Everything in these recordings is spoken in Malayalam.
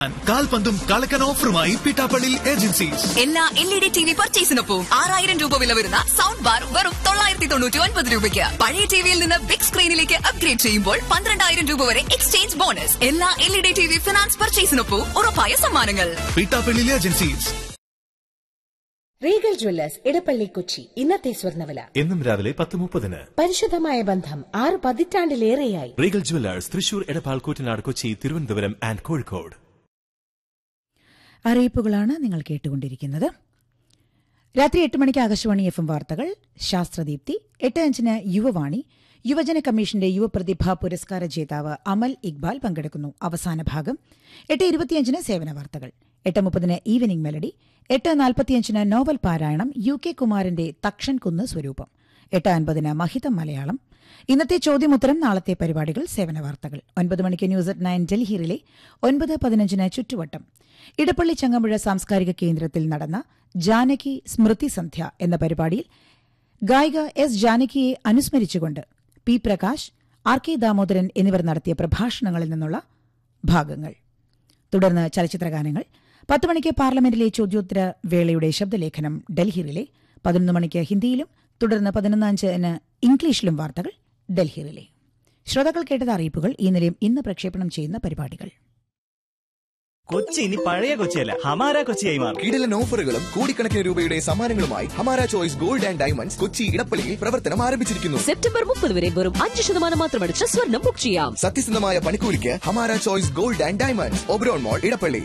കാൽപന്തും കളക്കൻ ഓഫറുമായി പിട്ടാപ്പള്ളി ഏജൻസീസ് എല്ലാ L E D T V പർച്ചേസിനൊപ്പം ആറായിരം രൂപ വില വരുന്ന സൗണ്ട് ബാർ വെറും തൊള്ളായിരത്തി തൊണ്ണൂറ്റി ഒൻപത് രൂപയ്ക്ക് പഴയ ടിവിയിൽ നിന്ന് ബിഗ് സ്ക്രീനിലേക്ക് അപ്ഗ്രേഡ് ചെയ്യുമ്പോൾ പന്ത്രണ്ടായിരം രൂപ വരെ എക്സ്ചേഞ്ച് ബോണസ് എല്ലാ L E D T V finance പർച്ചേസിനൊപ്പം ഉറപ്പായ സമ്മാനങ്ങൾ Pittappillil agencies Regal jewellers Edappally Kochi ഇന്നത്തെ സ്വർണ്ണവില എന്നും രാവിലെ പത്ത് മുപ്പതിന് പരിശുദ്ധമായ ബന്ധം ആറ് പതിറ്റാണ്ടിലേറെയായി Regal jewellers Thrissur Edappal Koottanad Kochi Thiruvananthapuram and Kozhikode അറിയിപ്പുകളാണ് നിങ്ങൾ കേട്ടുകൊണ്ടിരിക്കുന്നത് രാത്രി എട്ട് മണിക്ക് ആകാശവാണി എഫ് എം വാർത്തകൾ ശാസ്ത്രദീപ്തി എട്ട് അഞ്ചിന് യുവവാണി യുവജന കമ്മീഷന്റെ യുവപ്രതിഭാ പുരസ്കാര ജേതാവ് അമൽ ഇക്ബാൽ പങ്കെടുക്കുന്നു അവസാന ഭാഗം എട്ട് ഇരുപത്തിയഞ്ചിന് സേവന വാർത്തകൾ എട്ട് മുപ്പതിന് ഈവനിംഗ് മെലഡി എട്ട് നാൽപ്പത്തിയഞ്ചിന് നോവൽ പാരായണം യു കെ കുമാരന്റെ തക്ഷൻ കുന്ന് സ്വരൂപം എട്ട് അൻപതിന് മഹിതം മലയാളം ഇന്നത്തെ ചോദ്യമുത്തരം നാളത്തെ പരിപാടികൾ സേവന വാർത്തകൾ ഒൻപത് മണിക്ക് ന്യൂസ് അറ്റ് നയൻ ഡൽഹിയിലെ ഒൻപത് പതിനഞ്ചിന് ചുറ്റുവട്ടം ഇടപ്പള്ളി ചങ്ങമ്പുഴ സാംസ്കാരിക കേന്ദ്രത്തിൽ നടന്ന ജാനകി സ്മൃതി സന്ധ്യ എന്ന പരിപാടിയിൽ ഗായിക എസ് ജാനകിയെ അനുസ്മരിച്ചുകൊണ്ട് P Prakash R K Damodaran എന്നിവർ നടത്തിയ പ്രഭാഷണങ്ങളിൽ നിന്നുള്ള ഭാഗങ്ങൾ തുടർന്ന് ചലച്ചിത്രഗാനങ്ങൾ പത്ത് മണിക്ക് പാർലമെന്റിലെ ചോദ്യോത്തര വേളയുടെ ശബ്ദലേഖനം ഡൽഹിയിലെ പതിനൊന്ന് മണിക്ക് ഹിന്ദിയിലും തുടർന്ന് പതിനൊന്ന് അഞ്ചിന് ഇംഗ്ലീഷിലും വാർത്തകൾ ഡൽഹിയിലെ ശ്രോതാക്കൾ കേട്ടത് അറിയിപ്പുകൾ ഈ നിലയം ഇന്ന് പ്രക്ഷേപണം ചെയ്യുന്ന പരിപാടികൾ കൊച്ചി ഇനി പഴയ കൊച്ചിയല്ല ഹമാര കൊച്ചിയായി മാറും കിടിലൻ ഓഫറുകളും കോടിക്കണക്കിന് രൂപയുടെ സമ്മാനങ്ങളുമായി Hamara choice gold and diamonds Kochi ഇടപ്പള്ളിയിൽ പ്രവർത്തനം ആരംഭിച്ചിരിക്കുന്നു സെപ്റ്റംബർ മുപ്പത് വരെ വെറും അഞ്ച് ശതമാനം മാത്രമടിച്ച് സ്വർണം ബുക്ക് ചെയ്യാം സത്യസന്ധമായ പണിക്കൂലിക്ക് Hamara choice gold and diamonds Oberon mall Edappally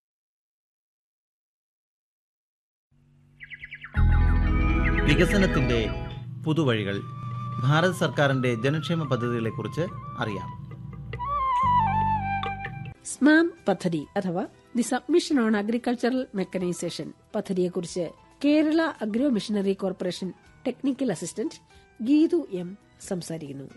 വികസനത്തിന്റെ പുതുവഴികൾ ഭാരത് സർക്കാരിന്റെ ജനക്ഷേമ പദ്ധതികളെക്കുറിച്ച് അറിയാം സ്മാം പദ്ധതി അഥവാ the submission on agricultural mechanisation പദ്ധതിയെക്കുറിച്ച് Kerala agro machinery corporation technical assistant Geethu M സംസാരിക്കുന്നു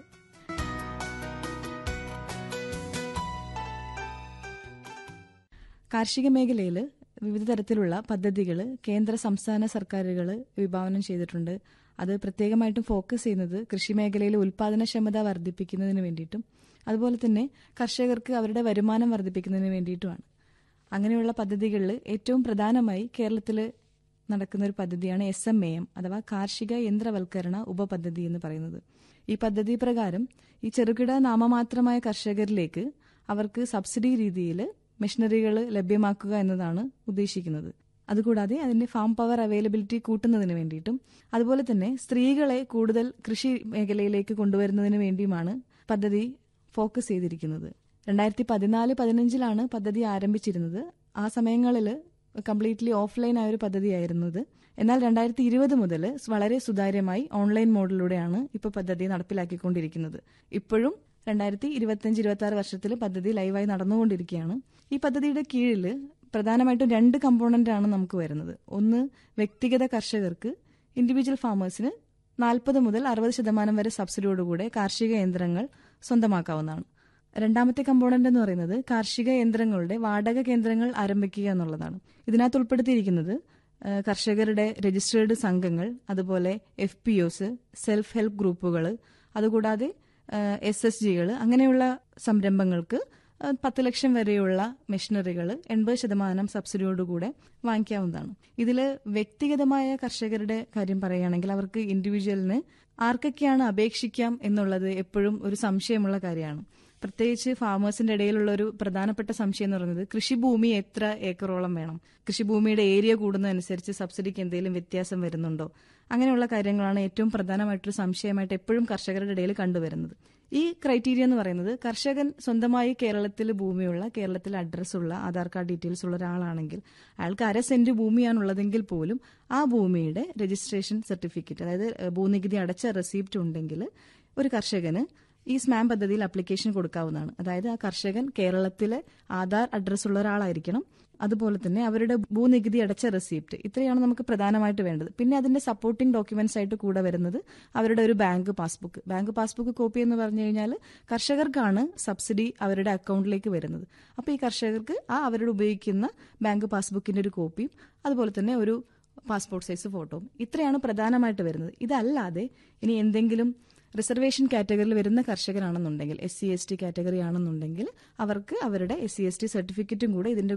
കാർഷിക മേഖലയിൽ വിവിധ തരത്തിലുള്ള പദ്ധതികൾ കേന്ദ്ര സംസ്ഥാന സർക്കാരുകൾ വിഭാവനം ചെയ്തിട്ടുണ്ട് അത് പ്രത്യേകമായിട്ടും ഫോക്കസ് ചെയ്യുന്നത് കൃഷി മേഖലയിലെ ഉൽപാദനക്ഷമത വർദ്ധിപ്പിക്കുന്നതിന് വേണ്ടിയിട്ടും അതുപോലെ തന്നെ കർഷകർക്ക് അവരുടെ വരുമാനം വർദ്ധിപ്പിക്കുന്നതിന് വേണ്ടിയിട്ടുമാണ് അങ്ങനെയുള്ള പദ്ധതികളിൽ ഏറ്റവും പ്രധാനമായി കേരളത്തിൽ നടക്കുന്ന ഒരു പദ്ധതിയാണ് എസ് എം എ എം അഥവാ കാർഷിക യന്ത്രവൽക്കരണ ഉപപദ്ധതി എന്ന് പറയുന്നത് ഈ പദ്ധതി പ്രകാരം ഈ ചെറുകിട നാമമാത്രമായ കർഷകരിലേക്ക് അവർക്ക് സബ്സിഡി രീതിയിൽ മെഷീനറികൾ ലഭ്യമാക്കുക എന്നതാണ് ഉദ്ദേശിക്കുന്നത് അതുകൂടാതെ അതിന്റെ ഫാം പവർ അവൈലബിലിറ്റി കൂട്ടുന്നതിന് വേണ്ടിയിട്ടും അതുപോലെ തന്നെ സ്ത്രീകളെ കൂടുതൽ കൃഷി മേഖലയിലേക്ക് കൊണ്ടുവരുന്നതിന് വേണ്ടിയുമാണ് പദ്ധതി ഫോക്കസ് ചെയ്തിരിക്കുന്നത് രണ്ടായിരത്തി പതിനാല് പതിനഞ്ചിലാണ് പദ്ധതി ആരംഭിച്ചിരുന്നത് ആ സമയങ്ങളിൽ കംപ്ലീറ്റ്ലി ഓഫ്ലൈൻ ആയ ഒരു പദ്ധതിയായിരുന്നത് എന്നാൽ രണ്ടായിരത്തി ഇരുപത് മുതൽ വളരെ സുതാര്യമായി ഓൺലൈൻ മോഡിലൂടെയാണ് ഇപ്പോൾ പദ്ധതി നടപ്പിലാക്കിക്കൊണ്ടിരിക്കുന്നത് ഇപ്പോഴും രണ്ടായിരത്തി ഇരുപത്തിയഞ്ച് ഇരുപത്തി ആറ് വർഷത്തിൽ പദ്ധതി ലൈവായി നടന്നുകൊണ്ടിരിക്കുകയാണ് ഈ പദ്ധതിയുടെ കീഴിൽ പ്രധാനമായിട്ടും രണ്ട് കമ്പോണന്റ് ആണ് നമുക്ക് വരുന്നത് ഒന്ന് വ്യക്തിഗത കർഷകർക്ക് ഇൻഡിവിജ്വൽ ഫാമേഴ്സിന് നാൽപ്പത് മുതൽ അറുപത് ശതമാനം വരെ സബ്സിഡിയോടുകൂടെ കാർഷിക യന്ത്രങ്ങൾ സ്വന്തമാക്കാവുന്നതാണ് രണ്ടാമത്തെ കമ്പോണന്റ് എന്ന് പറയുന്നത് കാർഷിക യന്ത്രങ്ങളുടെ വാടക കേന്ദ്രങ്ങൾ ആരംഭിക്കുക എന്നുള്ളതാണ് ഇതിനകത്ത് ഉൾപ്പെടുത്തിയിരിക്കുന്നത് കർഷകരുടെ രജിസ്റ്റേർഡ് സംഘങ്ങൾ അതുപോലെ F P Os self help ഗ്രൂപ്പുകൾ അതുകൂടാതെ എസ് എസ് ജികൾ അങ്ങനെയുള്ള സംരംഭങ്ങൾക്ക് പത്ത് ലക്ഷം വരെയുള്ള മെഷീനറികൾ എൺപത് ശതമാനം സബ്സിഡിയോടുകൂടെ വാങ്ങിക്കാവുന്നതാണ് ഇതിൽ വ്യക്തിഗതമായ കർഷകരുടെ കാര്യം പറയുകയാണെങ്കിൽ അവർക്ക് ഇൻഡിവിജ്വലിന് ആർക്കൊക്കെയാണ് അപേക്ഷിക്കാം എന്നുള്ളത് എപ്പോഴും ഒരു സംശയമുള്ള കാര്യമാണ് പ്രത്യേകിച്ച് ഫാമേഴ്സിന്റെ ഇടയിലുള്ള ഒരു പ്രധാനപ്പെട്ട സംശയം എന്ന് പറയുന്നത് കൃഷിഭൂമി എത്ര ഏക്കറോളം വേണം കൃഷിഭൂമിയുടെ ഏരിയ കൂടുന്നതനുസരിച്ച് സബ്സിഡിക്ക് എന്തെങ്കിലും വ്യത്യാസം വരുന്നുണ്ടോ അങ്ങനെയുള്ള കാര്യങ്ങളാണ് ഏറ്റവും പ്രധാനമായിട്ടൊരു സംശയമായിട്ട് എപ്പോഴും കർഷകരുടെ ഇടയിൽ കണ്ടുവരുന്നത് ഈ ക്രൈറ്റീരിയ എന്ന് പറയുന്നത് കർഷകൻ സ്വന്തമായി കേരളത്തിൽ ഭൂമിയുള്ള കേരളത്തിൽ അഡ്രസ്സുള്ള ആധാർ കാർഡ് ഡീറ്റെയിൽസ് ഉള്ള ഒരാളാണെങ്കിൽ അയാൾക്ക് അര സെന്റ് ഭൂമിയാണുള്ളതെങ്കിൽ പോലും ആ ഭൂമിയുടെ രജിസ്ട്രേഷൻ സർട്ടിഫിക്കറ്റ് അതായത് ഭൂനികുതി അടച്ച റെസീപ്റ്റ് ഉണ്ടെങ്കിൽ ഒരു കർഷകന് ഈ സ്മാം പദ്ധതിയിൽ അപ്ലിക്കേഷൻ കൊടുക്കാവുന്നതാണ് അതായത് ആ കർഷകൻ കേരളത്തിലെ ആധാർ അഡ്രസ് ഉള്ള ഒരാളായിരിക്കണം അതുപോലെ തന്നെ അവരുടെ ഭൂനികുതി അടച്ച റെസിപ്റ്റ് ഇത്രയാണ് നമുക്ക് പ്രധാനമായിട്ട് വേണ്ടത് പിന്നെ അതിന്റെ സപ്പോർട്ടിംഗ് ഡോക്യുമെന്റ്സ് ആയിട്ട് കൂടെ വരുന്നത് അവരുടെ ഒരു bank passbook bank passbook copy എന്ന് പറഞ്ഞു കഴിഞ്ഞാൽ കർഷകർക്കാണ് സബ്സിഡി അവരുടെ അക്കൗണ്ടിലേക്ക് വരുന്നത് അപ്പോൾ ഈ കർഷകർക്ക് ആ അവരുടെ ഉപയോഗിക്കുന്ന ബാങ്ക് പാസ്ബുക്കിന്റെ ഒരു കോപ്പിയും അതുപോലെ തന്നെ ഒരു പാസ്പോർട്ട് സൈസ് ഫോട്ടോയും ഇത്രയാണ് പ്രധാനമായിട്ട് വരുന്നത് ഇതല്ലാതെ ഇനി എന്തെങ്കിലും റിസർവേഷൻ കാറ്റഗറിയിൽ വരുന്ന കർഷകരാണെന്നുണ്ടെങ്കിൽ S C S T category ആണെന്നുണ്ടെങ്കിൽ അവർക്ക് അവരുടെ എസ് സി എസ് ടി സർട്ടിഫിക്കറ്റും കൂടെ ഇതിന്റെ